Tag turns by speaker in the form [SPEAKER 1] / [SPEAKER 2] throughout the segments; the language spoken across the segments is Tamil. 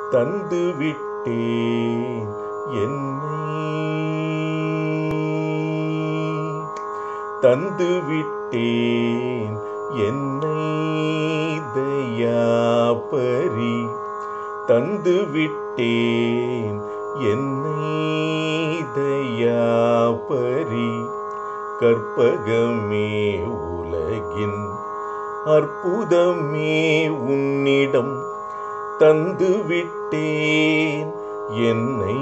[SPEAKER 1] தந்து விட்டேன் என்னை தந்து விட்டேன் என்னை தயாபரி தந்து விட்டேன் என்னை தயாபரி கற்பகமே உலகின் அற்புதமே உன்னிடம் தந்து விட்டேன் என்னை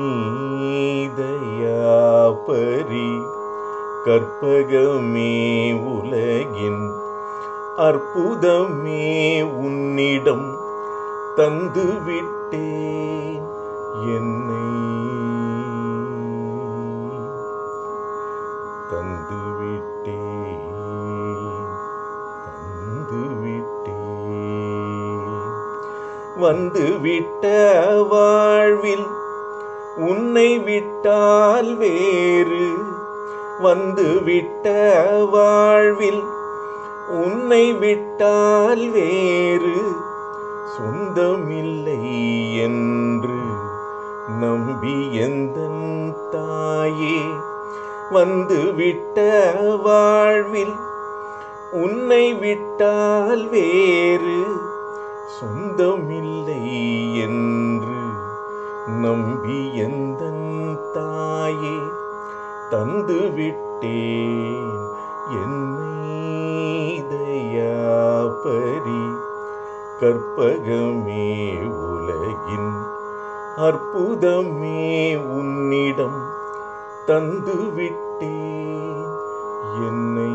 [SPEAKER 1] தயாபரி கற்பகமே உலகின் அற்புதமே உன்னிடம் தந்து விட்டேன் என்னை தந்து விட்டேன் தந்து விட்டேன் வந்து விட்ட வாழ்வில் உன்னை விட்டால் வேறு வந்து விட்ட வாழ்வில் உன்னை விட்டால் வேறு சொந்தமில்லை என்று நம்பி எந்த தாயே வந்து விட்ட வாழ்வில் உன்னை விட்டால் வேறு சொந்தமில்லை என்று நம்பி எந்த தாயே தந்து விட்டேன் என்னை தயாபரி கற்பகமே உலகின் அற்புதமே உன்னிடம் தந்து விட்டேன் என்னை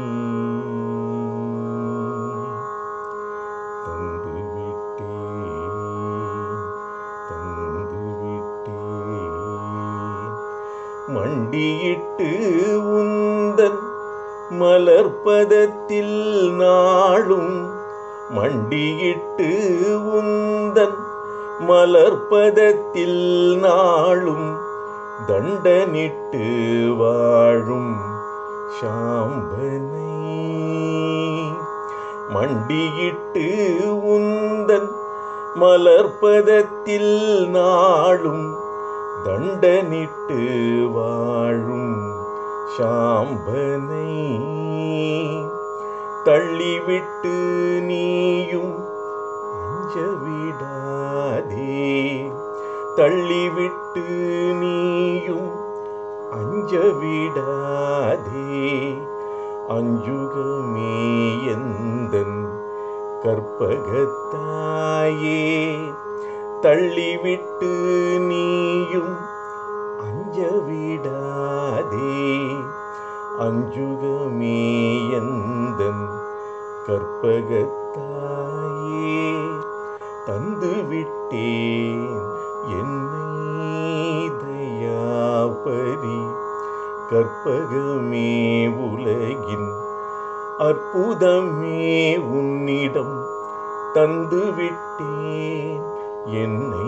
[SPEAKER 1] தந்து விட்டேன் தந்து விட்டேன் மண்டியிட்டு உந்தன் மலர்பதத்தில் நாளும் மண்டியிட்டு உந்தன் மலர்பதத்தில் நாளும் தண்டனிட்டு வாழும் சாம்பனை மண்டியிட்டு உந்தன் மலர்பதத்தில் நாளும் தண்டனிட்டு வாழும் சாம்பனை தள்ளிவிட்டு நீயும் அஞ்ச விடாதே தள்ளிவிட்டு நீயும் அஞ்ச விடாதே அஞ்சுகமே எந்தன் கற்பகத்தாயே தள்ளிவிட்டு நீயும் அஞ்ச விடாதே அஞ்சுகமே எந்தன் கற்பகத்தாயே தந்து விட்டேன் என்னை தயாபரி கற்பகமே உலகின் அற்புதமே உன்னிடம் தந்து விட்டேன் என்னை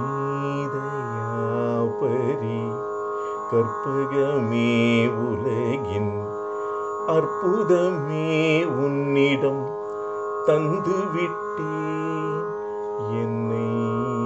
[SPEAKER 1] தயாபரி கற்பகமே உலகின் அற்புதமே உன்னிடம் தந்து விட்டேன் என்னை